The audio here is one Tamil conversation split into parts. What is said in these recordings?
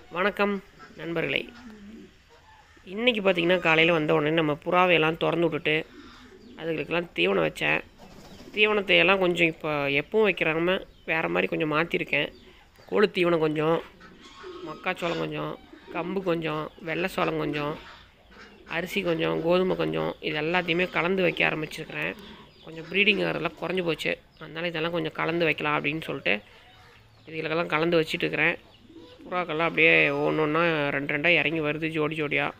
வணக்கம் நண்பர்களே இன்றைக்கி பார்த்திங்கன்னா காலையில் வந்த உடனே நம்ம புறாவையெல்லாம் திறந்து விட்டுட்டு அதுகளுக்கெல்லாம் தீவனம் வச்சேன் தீவனத்தை எல்லாம் கொஞ்சம் இப்போ எப்பவும் வைக்கிறாம வேறு மாதிரி கொஞ்சம் மாற்றிருக்கேன் கோழி தீவனம் கொஞ்சம் மக்காச்சோளம் கொஞ்சம் கம்பு கொஞ்சம் வெள்ளை சோளம் கொஞ்சம் அரிசி கொஞ்சம் கோதுமை கொஞ்சம் இது எல்லாத்தையுமே கலந்து வைக்க ஆரம்பிச்சிருக்கிறேன் கொஞ்சம் ப்ரீடிங் ஆகிறதெல்லாம் குறைஞ்சி போச்சு அதனால் இதெல்லாம் கொஞ்சம் கலந்து வைக்கலாம் அப்படின்னு சொல்லிட்டு இதுகளுக்கெல்லாம் கலந்து வச்சுட்டு இருக்கிறேன் புறாக்கெல்லாம் அப்படியே ஒன்று ஒன்றா ரெண்டு ரெண்டாக இறங்கி வருது ஜோடி ஜோடியாக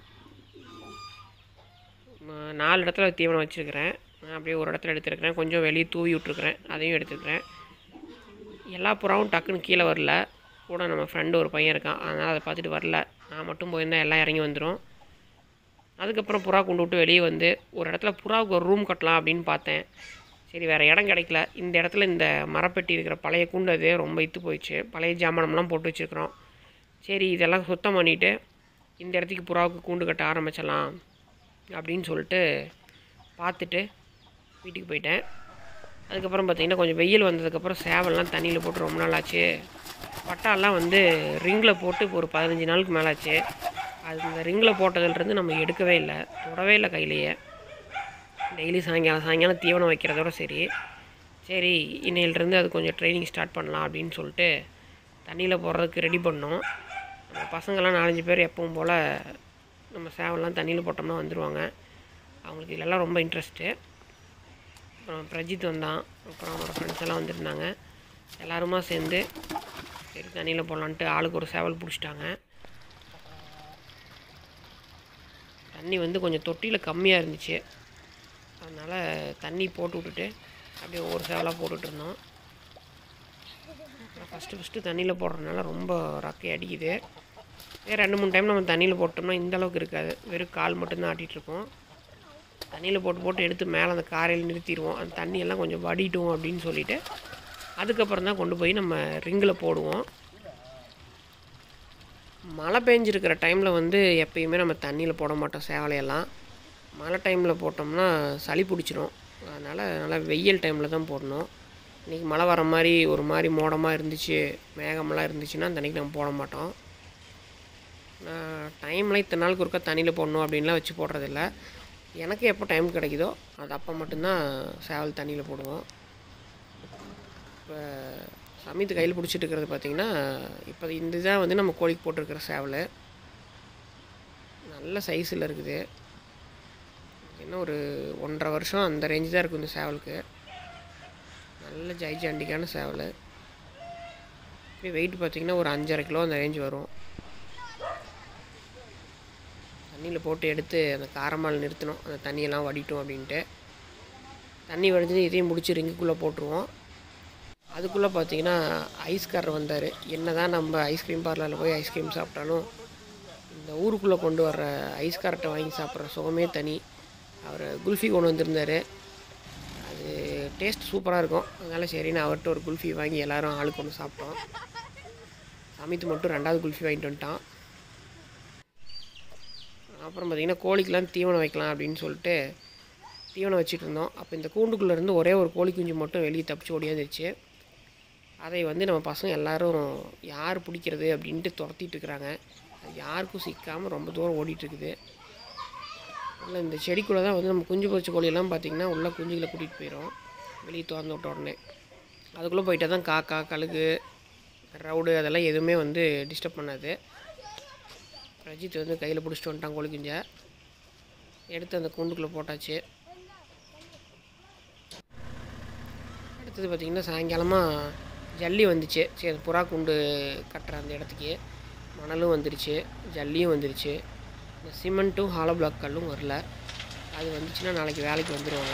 ம- நாலு இடத்துல தீவனம் வச்சுருக்கிறேன் நான் அப்படியே ஒரு இடத்துல எடுத்துருக்கிறேன் கொஞ்சம் வெளியே தூவி விட்ருக்குறேன் அதையும் எடுத்துருக்கிறேன் எல்லா புறாவும் டக்குன்னு கீழே வரல கூட நம்ம ஃப்ரெண்டு ஒரு பையன் இருக்கான் அதனால் அதை பார்த்துட்டு வரல நான் மட்டும் போயிருந்தா எல்லாம் இறங்கி வந்துடும் அதுக்கப்புறம் புறா கொண்டு விட்டு வெளியே வந்து ஒரு இடத்துல புறாவுக்கு ஒரு ரூம் கட்டலாம் அப்படின்னு பார்த்தேன் சரி வேறு இடம் கிடைக்கல இந்த இடத்துல இந்த மரப்பெட்டி இருக்கிற பழைய கூண்டு அது ரொம்ப இத்து போயிடுச்சு பழைய ஜாமானம்லாம் போட்டு வச்சுருக்குறோம் சரி இதெல்லாம் சுத்தம் பண்ணிவிட்டு இந்த இடத்துக்கு புறாவுக்கு கூண்டு கட்ட ஆரம்பிச்சிடலாம் அப்படின்னு சொல்லிட்டு பார்த்துட்டு வீட்டுக்கு போயிட்டேன் அதுக்கப்புறம் பார்த்திங்கன்னா கொஞ்சம் வெயில் வந்ததுக்கப்புறம் சேவல்லாம் தண்ணியில் போட்டு ரொம்ப நாள் ஆச்சு பட்டாலாம் வந்து ரிங்கில் போட்டு இப்போ ஒரு பதினஞ்சு நாளுக்கு மேலே ஆச்சு அது இந்த ரிங்கில் போட்டதுலேருந்து நம்ம எடுக்கவே இல்லை தொடவே இல்லை கையிலேயே டெய்லி சாயங்காலம் சாயங்காலம் தீவனம் வைக்கிறதோட சரி சரி இன்னையிலேருந்து அது கொஞ்சம் ட்ரைனிங் ஸ்டார்ட் பண்ணலாம் அப்படின்னு சொல்லிட்டு தண்ணியில் போடுறதுக்கு ரெடி பண்ணோம் நம்ம பசங்கள்லாம் நாலஞ்சு பேர் எப்பவும் போல் நம்ம சேவல்லாம் தண்ணியில் போட்டோம்னா வந்துடுவாங்க அவங்களுக்கு இதெல்லாம் ரொம்ப இன்ட்ரெஸ்ட்டு அப்புறம் பிரஜித் வந்தான் அப்புறம் அவனோட ஃப்ரெண்ட்ஸ் எல்லாம் வந்திருந்தாங்க எல்லாருமா சேர்ந்து சரி தண்ணியில் போடலான்ட்டு ஆளுக்கு ஒரு சேவல் பிடிச்சிட்டாங்க தண்ணி வந்து கொஞ்சம் தொட்டியில் கம்மியாக இருந்துச்சு அதனால் தண்ணி போட்டு விட்டுட்டு அப்படியே ஒவ்வொரு சேவலாக போட்டுட்டு இருந்தோம் ஃபஸ்ட்டு ஃபஸ்ட்டு தண்ணியில் போடுறதுனால ரொம்ப ரக்கை அடிக்குது இதே ரெண்டு மூணு டைம் நம்ம தண்ணியில் போட்டோம்னா இந்த அளவுக்கு இருக்காது வெறும் கால் மட்டும்தான் ஆட்டிகிட்டு இருக்கோம் தண்ணியில் போட்டு போட்டு எடுத்து மேலே அந்த காரையில் நிறுத்திடுவோம் அந்த தண்ணியெல்லாம் கொஞ்சம் வடிட்டும் அப்படின்னு சொல்லிட்டு அதுக்கப்புறம் தான் கொண்டு போய் நம்ம ரிங்கில் போடுவோம் மழை பெஞ்சிருக்கிற டைமில் வந்து எப்பயுமே நம்ம தண்ணியில் போட மாட்டோம் சேவலையெல்லாம் மழை டைமில் போட்டோம்னா சளி பிடிச்சிரும் அதனால் நல்லா வெயில் டைமில் தான் போடணும் இன்றைக்கி மழை வர மாதிரி ஒரு மாதிரி மோடமாக இருந்துச்சு மேகமெல்லாம் இருந்துச்சுன்னா அந்த அன்றைக்கி நம்ம போட மாட்டோம் நான் டைம்லாம் இத்தனை நாளுக்கு ஒருக்கா தண்ணியில் போடணும் அப்படின்லாம் வச்சு போடுறதில்ல எனக்கு எப்போ டைம் கிடைக்குதோ அது அப்போ மட்டும்தான் சேவல் தண்ணியில் போடுவோம் இப்போ சமயத்து கையில் பிடிச்சிட்டு இருக்கிறது பார்த்திங்கன்னா இப்போ இந்த இதான் வந்து நம்ம கோழிக்கு போட்டிருக்கிற சேவல் நல்ல சைஸில் இருக்குது இன்னும் ஒரு ஒன்றரை வருஷம் அந்த ரேஞ்சு தான் இருக்கும் இந்த சேவலுக்கு நல்ல ஜைஜாண்டிக்கான சேவல் இப்படி வெயிட் பார்த்திங்கன்னா ஒரு அஞ்சரை கிலோ அந்த ரேஞ்ச் வரும் தண்ணியில் போட்டு எடுத்து அந்த காரமால் நிறுத்தணும் அந்த தண்ணியெல்லாம் வடிட்டும் அப்படின்ட்டு தண்ணி வடிஞ்சது இதையும் முடிச்சு ரிங்குக்குள்ளே போட்டுருவோம் அதுக்குள்ளே பார்த்தீங்கன்னா ஐஸ்காரர் வந்தார் என்ன தான் நம்ம ஐஸ்கிரீம் பார்லரில் போய் ஐஸ்கிரீம் சாப்பிட்டாலும் இந்த ஊருக்குள்ளே கொண்டு வர்ற ஐஸ்காரட்டை வாங்கி சாப்பிட்ற சுகமே தனி அவர் குல்ஃபி கொண்டு வந்திருந்தார் அது டேஸ்ட் சூப்பராக இருக்கும் அதனால் சரின்னு அவர்கிட்ட ஒரு குல்ஃபி வாங்கி எல்லாரும் ஆளுக்கு ஒன்று சாப்பிட்டோம் சமித்து மட்டும் ரெண்டாவது குல்ஃபி வாங்கிட்டு வந்துட்டான் அப்புறம் பார்த்திங்கன்னா கோழிக்கெலாம் தீவனம் வைக்கலாம் அப்படின்னு சொல்லிட்டு தீவனம் வச்சுட்டு இருந்தோம் அப்போ இந்த கூண்டுக்குள்ளே இருந்து ஒரே ஒரு கோழி குஞ்சு மட்டும் வெளியே தப்பிச்சு ஓடியாந்துருச்சு அதை வந்து நம்ம பசங்க எல்லாரும் யார் பிடிக்கிறது அப்படின்ட்டு துரத்திட்டு இருக்கிறாங்க அது யாருக்கும் சிக்காமல் ரொம்ப தூரம் ஓடிட்டு இருக்குது உள்ள இந்த செடிக்குள்ளே தான் வந்து நம்ம குஞ்சு பொரிச்ச கோழியெல்லாம் பார்த்திங்கன்னா உள்ளே குஞ்சுகளை கூட்டிகிட்டு போயிடும் வெளியே திறந்து விட்ட உடனே அதுக்குள்ளே போயிட்டால் தான் காக்கா கழுகு ரவுடு அதெல்லாம் எதுவுமே வந்து டிஸ்டர்ப் பண்ணாது ரஜித் வந்து கையில் பிடிச்சிட்டு வந்துட்டான் கோழி குஞ்சை எடுத்து அந்த கூண்டுக்குள்ளே போட்டாச்சு அடுத்தது பார்த்திங்கன்னா சாயங்காலமாக ஜல்லி வந்துச்சு சரி அந்த புறா கூண்டு கட்டுற அந்த இடத்துக்கு மணலும் வந்துருச்சு ஜல்லியும் வந்துருச்சு இந்த சிமெண்ட்டும் ஹாலோ பிளாக் கல்லும் வரல அது வந்துச்சுன்னா நாளைக்கு வேலைக்கு வந்துடுவாங்க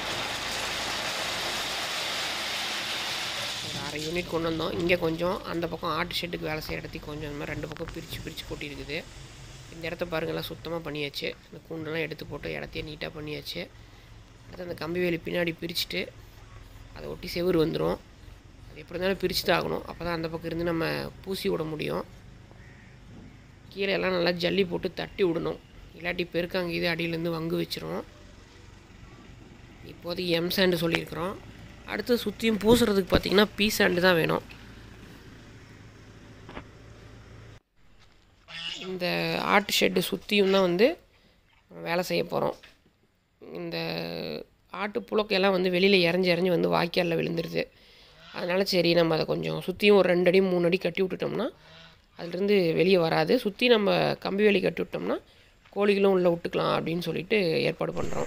ஒரு அரை யூனிட் கொண்டு வந்தோம் இங்கே கொஞ்சம் அந்த பக்கம் ஆட்டு ஷெட்டுக்கு வேலை செய்கிற இடத்துக்கு கொஞ்சம் இந்த மாதிரி ரெண்டு பக்கம் பிரித்து பிரித்து கொட்டியிருக்குது இந்த இடத்த பாருங்கள்லாம் சுத்தமாக பண்ணியாச்சு இந்த கூண்டெல்லாம் எடுத்து போட்டு இடத்தையே நீட்டாக பண்ணியாச்சு அடுத்து அந்த கம்பி வேலி பின்னாடி பிரிச்சுட்டு அதை ஒட்டி செவுரு வந்துடும் அது எப்படி இருந்தாலும் பிரித்து தான் ஆகணும் அப்போ தான் அந்த பக்கம் இருந்து நம்ம பூசி விட முடியும் கீழே எல்லாம் நல்லா ஜல்லி போட்டு தட்டி விடணும் இல்லாட்டி பெருக்காங்க இது அடியிலேருந்து வங்கு வச்சிரும் இப்போதைக்கு எம் சாண்டு சொல்லியிருக்கிறோம் அடுத்து சுற்றியும் பூசுறதுக்கு பார்த்திங்கன்னா பீ சாண்டு தான் வேணும் இந்த ஆட்டு ஷெட்டு சுற்றியும் தான் வந்து வேலை செய்ய போகிறோம் இந்த ஆட்டு புழக்கையெல்லாம் வந்து வெளியில் இறஞ்சி இறஞ்சி வந்து வாய்க்காலில் விழுந்துருது அதனால் சரி நம்ம அதை கொஞ்சம் சுற்றியும் ஒரு ரெண்டு அடி மூணு அடி கட்டி விட்டுட்டோம்னா அதுலேருந்து வெளியே வராது சுற்றி நம்ம கம்பி வேலி கட்டி விட்டோம்னா கோழிகளும் உள்ளே விட்டுக்கலாம் அப்படின்னு சொல்லிட்டு ஏற்பாடு பண்ணுறோம்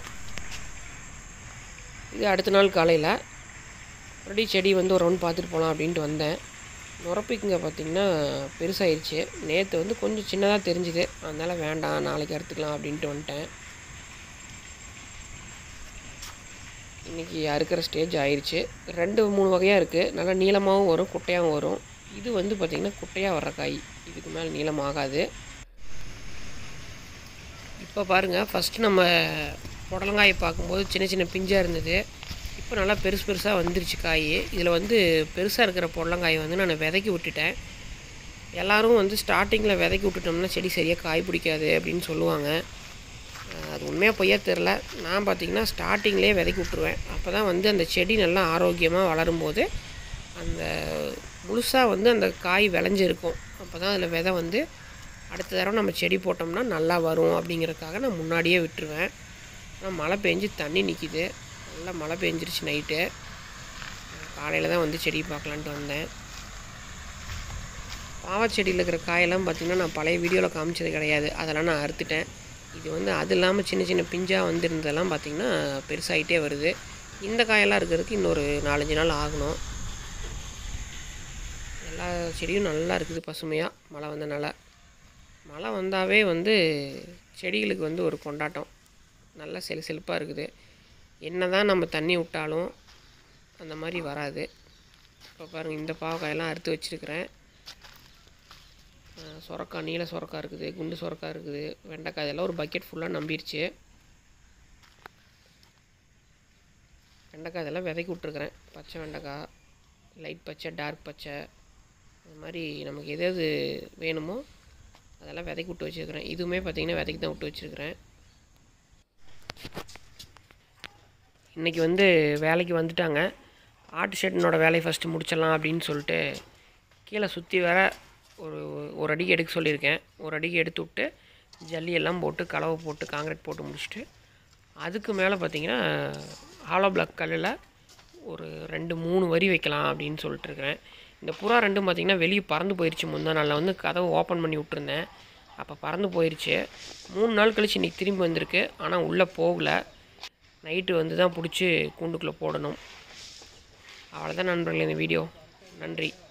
இது அடுத்த நாள் காலையில் மறுபடியும் செடி வந்து ஒரு ரவுண்ட் பார்த்துட்டு போகலாம் அப்படின்ட்டு வந்தேன் நுரப்பிக்குங்க பார்த்திங்கன்னா பெருசாயிருச்சு நேற்று வந்து கொஞ்சம் சின்னதாக தெரிஞ்சுது அதனால் வேண்டாம் நாளைக்கு அறுத்துக்கலாம் அப்படின்ட்டு வந்துட்டேன் இன்றைக்கி அறுக்கிற ஸ்டேஜ் ஆயிடுச்சு ரெண்டு மூணு வகையாக இருக்குது நல்லா நீளமாகவும் வரும் குட்டையாகவும் வரும் இது வந்து பார்த்திங்கன்னா குட்டையாக வர்ற காய் இதுக்கு மேலே நீளம் ஆகாது இப்போ பாருங்கள் ஃபஸ்ட்டு நம்ம புடலங்காயை பார்க்கும்போது சின்ன சின்ன பிஞ்சாக இருந்தது இப்போ நல்லா பெருசு பெருசாக வந்துருச்சு காய் இதில் வந்து பெருசாக இருக்கிற புடலங்காயை வந்து நான் விதைக்கி விட்டுட்டேன் எல்லோரும் வந்து ஸ்டார்டிங்கில் விதைக்கி விட்டுட்டோம்னா செடி சரியாக காய் பிடிக்காது அப்படின்னு சொல்லுவாங்க அஹ் அது உண்மையாக பொய்யா தெரில நான் பார்த்தீங்கன்னா ஸ்டார்டிங்லேயே விதைக்கி விட்ருவேன் அப்போ தான் வந்து அந்த செடி நல்லா ஆரோக்கியமாக வளரும்போது அந்த முழுசாக வந்து அந்த காய் விளைஞ்சிருக்கும் அப்போ தான் அதில் விதை வந்து அடுத்த தடவை நம்ம செடி போட்டோம்னா நல்லா வரும் அப்படிங்கிறதுக்காக நான் முன்னாடியே விட்டுருவேன் ஆனால் மழை பெஞ்சு தண்ணி நிற்கிது நல்லா மழை பெஞ்சிருச்சு நைட்டு காலையில் தான் வந்து செடி பார்க்கலான்ட்டு வந்தேன் பாவச்செடியில் இருக்கிற காயெல்லாம் பார்த்திங்கன்னா நான் பழைய வீடியோவில் காமிச்சது கிடையாது அதெல்லாம் நான் அறுத்துட்டேன் இது வந்து அது இல்லாமல் சின்ன சின்ன பிஞ்சாக வந்திருந்ததெல்லாம் பார்த்திங்கன்னா பெருசாகிட்டே வருது இந்த காயெல்லாம் இருக்கிறதுக்கு இன்னொரு நாலஞ்சு நாள் ஆகணும் எல்லா செடியும் நல்லா இருக்குது பசுமையாக மழை வந்தனால மழை வந்தாவே வந்து செடிகளுக்கு வந்து ஒரு கொண்டாட்டம் நல்லா செல் செழிப்பாக இருக்குது என்ன தான் நம்ம தண்ணி விட்டாலும் அந்த மாதிரி வராது இப்போ பாருங்கள் இந்த பாவக்காயெல்லாம் அறுத்து வச்சுருக்கிறேன் சொரக்காய் நீல சொரக்காய் இருக்குது குண்டு சொரக்காய் இருக்குது வெண்டைக்காய் இதெல்லாம் ஒரு பக்கெட் ஃபுல்லாக நம்பிருச்சு வெண்டைக்காய் இதெல்லாம் விதைக்கி விட்ருக்குறேன் பச்சை வெண்டைக்காய் லைட் பச்சை டார்க் பச்சை அது மாதிரி நமக்கு எது எது வேணுமோ அதெல்லாம் விதைக்கி விட்டு வச்சுருக்கிறேன் இதுவுமே பார்த்திங்கன்னா விதைக்கு தான் விட்டு வச்சுருக்கிறேன் இன்றைக்கி வந்து வேலைக்கு வந்துட்டாங்க ஆட்டு ஷெட்னோட வேலையை ஃபஸ்ட்டு முடிச்சிடலாம் அப்படின்னு சொல்லிட்டு கீழே சுற்றி வர ஒரு ஒரு அடிக்கு எடுக்க சொல்லியிருக்கேன் ஒரு அடிக்கு எடுத்து விட்டு ஜல்லி எல்லாம் போட்டு கலவை போட்டு காங்கிரீட் போட்டு முடிச்சுட்டு அதுக்கு மேலே பார்த்தீங்கன்னா ஹாலோ பிளாக் கல்லில் ஒரு ரெண்டு மூணு வரி வைக்கலாம் அப்படின்னு சொல்லிட்டு இருக்கிறேன் இந்த புறா ரெண்டும் பார்த்திங்கன்னா வெளியே பறந்து போயிடுச்சு முந்தா நாளில் வந்து கதவை ஓப்பன் பண்ணி விட்டுருந்தேன் அப்போ பறந்து போயிடுச்சு மூணு நாள் கழிச்சு இன்றைக்கி திரும்பி வந்திருக்கு ஆனால் உள்ளே போகல நைட்டு வந்து தான் பிடிச்சி கூண்டுக்குள்ளே போடணும் அவ்வளோதான் நண்பர்களே இந்த வீடியோ நன்றி